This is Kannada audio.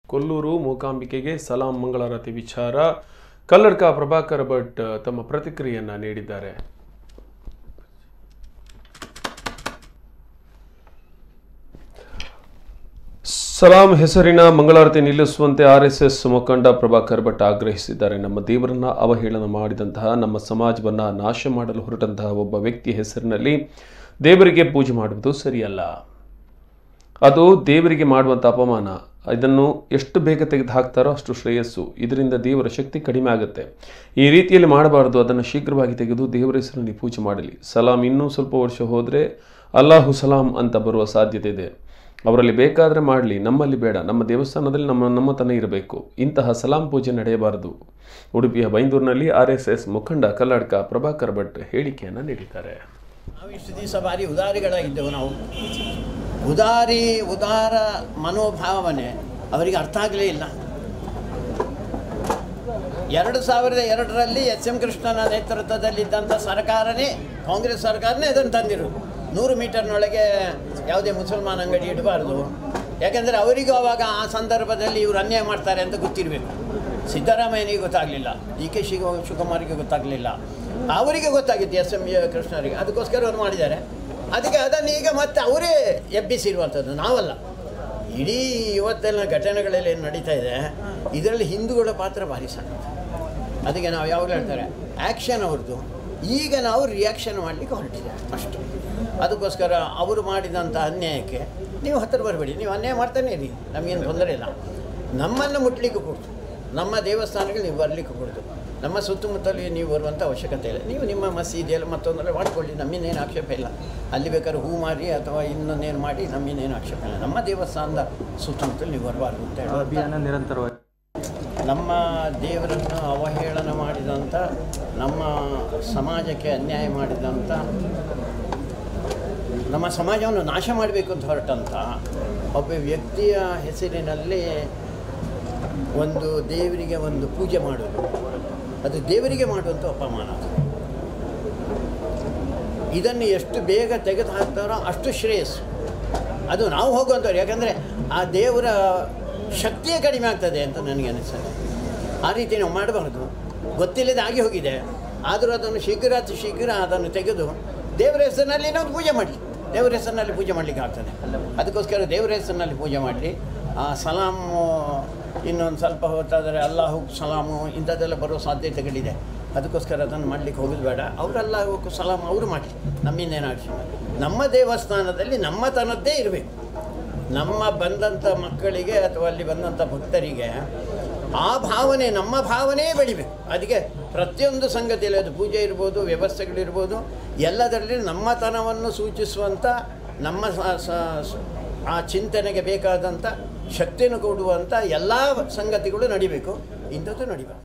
ಕೊಲ್ಲೂರು ಮೂಕಾಂಬಿಕೆಗೆ ಸಲಾಂ ಮಂಗಳಾರತಿ ವಿಚಾರ ಕಲ್ಲಡ್ಕ ಪ್ರಭಾಕರ್ ಭಟ್ ತಮ್ಮ ಪ್ರತಿಕ್ರಿಯೆಯನ್ನ ನೀಡಿದ್ದಾರೆ ಸಲಾಂ ಹೆಸರಿನ ಮಂಗಳಾರತಿ ನಿಲ್ಲಿಸುವಂತೆ ಆರ್ ಎಸ್ ಎಸ್ ಮುಖಂಡ ಪ್ರಭಾಕರ್ ಭಟ್ ಆಗ್ರಹಿಸಿದ್ದಾರೆ ನಮ್ಮ ದೇವರನ್ನ ಅವಹೇಳನ ಮಾಡಿದಂತಹ ನಮ್ಮ ಸಮಾಜವನ್ನ ನಾಶ ಮಾಡಲು ಹೊರಟಂತಹ ಒಬ್ಬ ವ್ಯಕ್ತಿ ಹೆಸರಿನಲ್ಲಿ ದೇವರಿಗೆ ಪೂಜೆ ಮಾಡುವುದು ಸರಿಯಲ್ಲ ಅದು ದೇವರಿಗೆ ಮಾಡುವಂಥ ಅಪಮಾನ ಇದನ್ನು ಎಷ್ಟು ಬೇಗ ತೆಗೆದು ಹಾಕ್ತಾರೋ ಅಷ್ಟು ಶ್ರೇಯಸ್ಸು ಇದರಿಂದ ದೇವರ ಶಕ್ತಿ ಕಡಿಮೆ ಆಗುತ್ತೆ ಈ ರೀತಿಯಲ್ಲಿ ಮಾಡಬಾರದು ಅದನ್ನು ಶೀಘ್ರವಾಗಿ ತೆಗೆದು ದೇವರ ಹೆಸರಲ್ಲಿ ಪೂಜೆ ಮಾಡಲಿ ಸಲಾಂ ಇನ್ನೂ ಸ್ವಲ್ಪ ವರ್ಷ ಹೋದರೆ ಅಲ್ಲಾಹು ಸಲಾಂ ಅಂತ ಬರುವ ಸಾಧ್ಯತೆ ಇದೆ ಅವರಲ್ಲಿ ಬೇಕಾದರೆ ಮಾಡಲಿ ನಮ್ಮಲ್ಲಿ ಬೇಡ ನಮ್ಮ ದೇವಸ್ಥಾನದಲ್ಲಿ ನಮ್ಮ ನಮ್ಮತನ ಇರಬೇಕು ಇಂತಹ ಸಲಾಂ ಪೂಜೆ ನಡೆಯಬಾರದು ಉಡುಪಿಯ ಬೈಂದೂರಿನಲ್ಲಿ ಆರ್ ಎಸ್ ಎಸ್ ಮುಖಂಡ ಕಲ್ಲಡ್ಕ ಪ್ರಭಾಕರ್ ಭಟ್ ಹೇಳಿಕೆಯನ್ನು ನೀಡಿದ್ದಾರೆ ನಾವು ಇಷ್ಟು ದಿವಸ ಭಾರಿ ಉದಾರಿಗಳಾಗಿದ್ದೆವು ನಾವು ಉದಾರಿ ಉದಾರ ಮನೋಭಾವನೆ ಅವರಿಗೆ ಅರ್ಥ ಆಗಲೇ ಇಲ್ಲ ಎರಡು ಸಾವಿರದ ಎರಡರಲ್ಲಿ ಎಸ್ ಎಂ ಕೃಷ್ಣನ ನೇತೃತ್ವದಲ್ಲಿದ್ದಂಥ ಸರ್ಕಾರನೇ ಕಾಂಗ್ರೆಸ್ ಸರ್ಕಾರನೇ ಅದನ್ನು ತಂದಿರು ನೂರು ಮೀಟರ್ನೊಳಗೆ ಯಾವುದೇ ಮುಸಲ್ಮಾನ್ ಅಂಗಡಿ ಇಡಬಾರ್ದು ಯಾಕೆಂದರೆ ಅವರಿಗೂ ಅವಾಗ ಆ ಸಂದರ್ಭದಲ್ಲಿ ಇವರು ಅನ್ಯಾಯ ಮಾಡ್ತಾರೆ ಅಂತ ಗೊತ್ತಿರಬೇಕು ಸಿದ್ದರಾಮಯ್ಯನಿಗೆ ಗೊತ್ತಾಗಲಿಲ್ಲ ಡಿ ಕೆ ಶಿ ಶಿವಕುಮಾರಿಗೆ ಗೊತ್ತಾಗಲಿಲ್ಲ ಅವರಿಗೆ ಗೊತ್ತಾಗಿತ್ತು ಎಸ್ ಎಂ ಕೃಷ್ಣರಿಗೆ ಅದಕ್ಕೋಸ್ಕರ ಅವ್ರು ಮಾಡಿದ್ದಾರೆ ಅದಕ್ಕೆ ಅದನ್ನು ಈಗ ಮತ್ತೆ ಅವರೇ ಎಬ್ಬಿಸಿರುವಂಥದ್ದು ನಾವಲ್ಲ ಇಡೀ ಇವತ್ತೆಲ್ಲ ಘಟನೆಗಳೆಲ್ಲ ಏನು ನಡೀತಾ ಇದೆ ಇದರಲ್ಲಿ ಹಿಂದೂಗಳ ಪಾತ್ರ ಭಾರಿ ಸಣ್ಣ ಅದಕ್ಕೆ ನಾವು ಯಾವಾಗಲೂ ಹೇಳ್ತಾರೆ ಆ್ಯಕ್ಷನ್ ಅವ್ರದ್ದು ಈಗ ನಾವು ರಿಯಾಕ್ಷನ್ ಮಾಡಲಿಕ್ಕೆ ಹೊರಟಿದೆ ಅಷ್ಟು ಅದಕ್ಕೋಸ್ಕರ ಅವರು ಮಾಡಿದಂಥ ಅನ್ಯಾಯಕ್ಕೆ ನೀವು ಹತ್ತಿರ ಬರಬೇಡಿ ನೀವು ಅನ್ಯಾಯ ಮಾಡ್ತಾನೆ ಇರಿ ನಮಗೇನು ತೊಂದರೆ ಇಲ್ಲ ನಮ್ಮನ್ನು ಮುಟ್ಲಿಕ್ಕೆ ಕೊಡ್ತು ನಮ್ಮ ದೇವಸ್ಥಾನಗಳು ನೀವು ಬರಲಿಕ್ಕೆ ಕೊಡ್ತು ನಮ್ಮ ಸುತ್ತಮುತ್ತಲು ನೀವು ಬರುವಂಥ ಅವಶ್ಯಕತೆ ಇಲ್ಲ ನೀವು ನಿಮ್ಮ ಮಸೀದಿಯಲ್ಲಿ ಮತ್ತೊಂದರಲ್ಲಿ ಮಾಡ್ಕೊಳ್ಳಿ ನಮ್ಮಿಂದೇನು ಆಕ್ಷೇಪ ಇಲ್ಲ ಅಲ್ಲಿ ಬೇಕಾದ್ರೆ ಹೂ ಮಾರಿ ಅಥವಾ ಇನ್ನೊಂದೇನು ಮಾಡಿ ನಮ್ಮಿಂದೇನು ಆಕ್ಷೇಪ ಇಲ್ಲ ನಮ್ಮ ದೇವಸ್ಥಾನದ ಸುತ್ತಮುತ್ತಲು ನೀವು ಬರಬಾರ್ದು ಅಂತ ಹೇಳುವಂಥ ಅಭಿಯಾನ ನಿರಂತರವಾಗಿ ನಮ್ಮ ದೇವರನ್ನು ಅವಹೇಳನ ಮಾಡಿದಂಥ ನಮ್ಮ ಸಮಾಜಕ್ಕೆ ಅನ್ಯಾಯ ಮಾಡಿದಂಥ ನಮ್ಮ ಸಮಾಜವನ್ನು ನಾಶ ಮಾಡಬೇಕು ಅಂತ ಹೊರಟಂಥ ಒಬ್ಬ ವ್ಯಕ್ತಿಯ ಹೆಸರಿನಲ್ಲಿ ಒಂದು ದೇವರಿಗೆ ಒಂದು ಪೂಜೆ ಮಾಡೋದು ಅದು ದೇವರಿಗೆ ಮಾಡುವಂಥ ಅಪಮಾನ ಅದು. ಇದನ್ನು ಎಷ್ಟು ಬೇಗ ತೆಗೆದು ಹಾಕ್ತಾರೋ ಅಷ್ಟು ಶ್ರೇಯಸ್ಸು ಅದು ನಾವು ಹೋಗುವಂಥವ್ರು ಯಾಕಂದರೆ ಆ ದೇವರ ಶಕ್ತಿಯೇ ಕಡಿಮೆ ಆಗ್ತದೆ ಅಂತ ನನಗೆ ಅನಿಸ್ತದೆ ಆ ರೀತಿ ನಾವು ಮಾಡಬಾರ್ದು ಗೊತ್ತಿಲ್ಲದೆ ಆಗಿ ಹೋಗಿದೆ ಆದರೂ ಅದನ್ನು ಶೀಘ್ರ ಅತಿ ಶೀಘ್ರ ಅದನ್ನು ತೆಗೆದು ದೇವರ ಹೆಸರಿನಲ್ಲಿ ನಾವು ಪೂಜೆ ಮಾಡಲಿ ದೇವರ ಹೆಸರಿನಲ್ಲಿ ಪೂಜೆ ಮಾಡಲಿಕ್ಕೆ ಆಗ್ತದೆ ಅದಕ್ಕೋಸ್ಕರ ದೇವರ ಹೆಸರಿನಲ್ಲಿ ಪೂಜೆ ಮಾಡಲಿ ಆ ಸಲಾಮು ಇನ್ನೊಂದು ಸ್ವಲ್ಪ ಹೊತ್ತಾದರೆ ಅಲ್ಲಾಹು ಸಲಾಮು ಇಂಥದ್ದೆಲ್ಲ ಬರೋ ಸಾಧ್ಯತೆಗಳಿದೆ ಅದಕ್ಕೋಸ್ಕರ ಅದನ್ನು ಮಾಡಲಿಕ್ಕೆ ಹೋಗೋದು ಬೇಡ ಅವರೆಲ್ಲ ಸಲಾಮ್ ಅವರು ಮಾಡಲಿ ನಮ್ಮಿಂದೇನಾಗಿ ನಮ್ಮ ದೇವಸ್ಥಾನದಲ್ಲಿ ನಮ್ಮತನದ್ದೇ ಇರಬೇಕು ನಮ್ಮ ಬಂದಂಥ ಮಕ್ಕಳಿಗೆ ಅಥವಾ ಅಲ್ಲಿ ಬಂದಂಥ ಭಕ್ತರಿಗೆ ಆ ಭಾವನೆ ನಮ್ಮ ಭಾವನೆ ಬೆಳಿಬೇಕು ಅದಕ್ಕೆ ಪ್ರತಿಯೊಂದು ಸಂಗತಿಯಲ್ಲಿ ಅದು ಪೂಜೆ ಇರ್ಬೋದು ವ್ಯವಸ್ಥೆಗಳಿರ್ಬೋದು ಎಲ್ಲದರಲ್ಲಿ ನಮ್ಮತನವನ್ನು ಸೂಚಿಸುವಂಥ ನಮ್ಮ ಸ- ಸ- ಸ- ಆ ಚಿಂತನೆಗೆ ಬೇಕಾದಂಥ ಶಕ್ತಿಯನ್ನು ಕೊಡುವಂಥ ಎಲ್ಲ ಸಂಗತಿಗಳು ನಡಿಬೇಕು ಇಂಥದ್ದು ನಡಿಬೇಕು